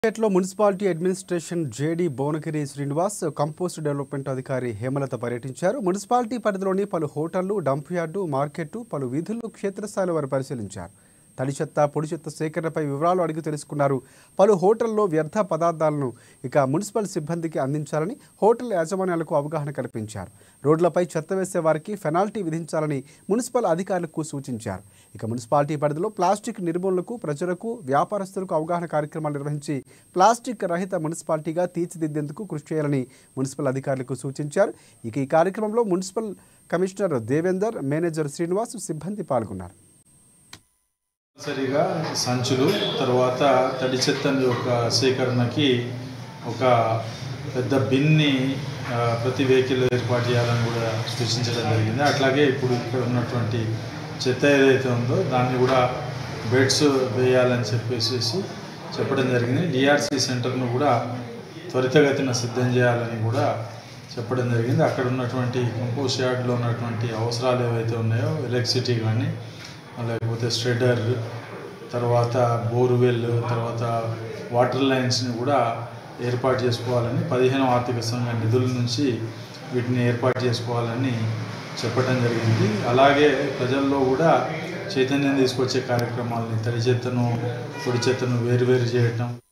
లో municipality administration JD Bhuvanagiri Srinivas compost development అధికారి హేమలత పర్యటించారు మున్సిపాలిటీ పరిధిలోని పలు హోటళ్లు డంప్ యార్డు మార్కెట్ పలు వీధుల్లో క్షేత్రస్థాయిలో వారు పరిశీలించారు తడి చెత్త పొడి చెత్త సేకరణపై వివరాలు అడిగి తెలుసుకున్నారు పలు హోటల్లో వ్యర్థ పదార్థాలను ఇక మున్సిపల్ సిబ్బందికి అందించాలని హోటల్ యాజమాన్యాలకు అవగాహన కల్పించారు రోడ్లపై చెత్త వేసే వారికి పెనాల్టీ విధించాలని మున్సిపల్ అధికారులకు సూచించారు ఇక మున్సిపాలిటీ పరిధిలో ప్లాస్టిక్ నిర్మూలనకు ప్రజలకు వ్యాపారస్తులకు అవగాహన కార్యక్రమాలు నిర్వహించి ప్లాస్టిక్ రహిత మున్సిపాలిటీగా తీర్చిదిద్దేందుకు కృషి చేయాలని మున్సిపల్ అధికారులకు సూచించారు ఇక ఈ కార్యక్రమంలో municipal commissioner Devender manager Srinivas సిబ్బంది పాల్గొన్నారు సరిగా సంచులు తర్వాత తడి చెత్తని యొక్క సేకరణకి ఒక పెద్ద బిన్ని ఆ, ప్రతి వెహికల్ ఏర్పాటు చేయాలని కూడా సూచించడం జరిగింది అట్లాగే ఇప్పుడు ఇక్కడ ఉన్నటువంటి చెత్త ఏదైతే ఉందో దాన్ని కూడా బెడ్స్ వేయాలని చెప్పేసి చెప్పడం జరిగింది డిఆర్సి సెంటర్ను కూడా త్వరితగతిన సిద్ధం చేయాలని కూడా చెప్పడం జరిగింది అక్కడ ఉన్నటువంటి కంపోస్ట్ యార్డ్లో ఉన్నటువంటి అవసరాలు ఏవైతే ఉన్నాయో ఎలక్ట్రిసిటీ కానీ లేకపోతే స్ట్రెడర్ తర్వాత బోర్వెల్ తర్వాత వాటర్ లైన్స్ని కూడా ఏర్పాటు చేసుకోవాలని పదిహేను ఆర్థిక సంఘ నిధుల నుంచి వీటిని ఏర్పాటు చేసుకోవాలని చెప్పడం జరిగింది అలాగే ప్రజల్లో కూడా చైతన్యం తీసుకొచ్చే కార్యక్రమాలని తడి చెత్తను పొడి చెత్తను వేరు వేరు చేయటం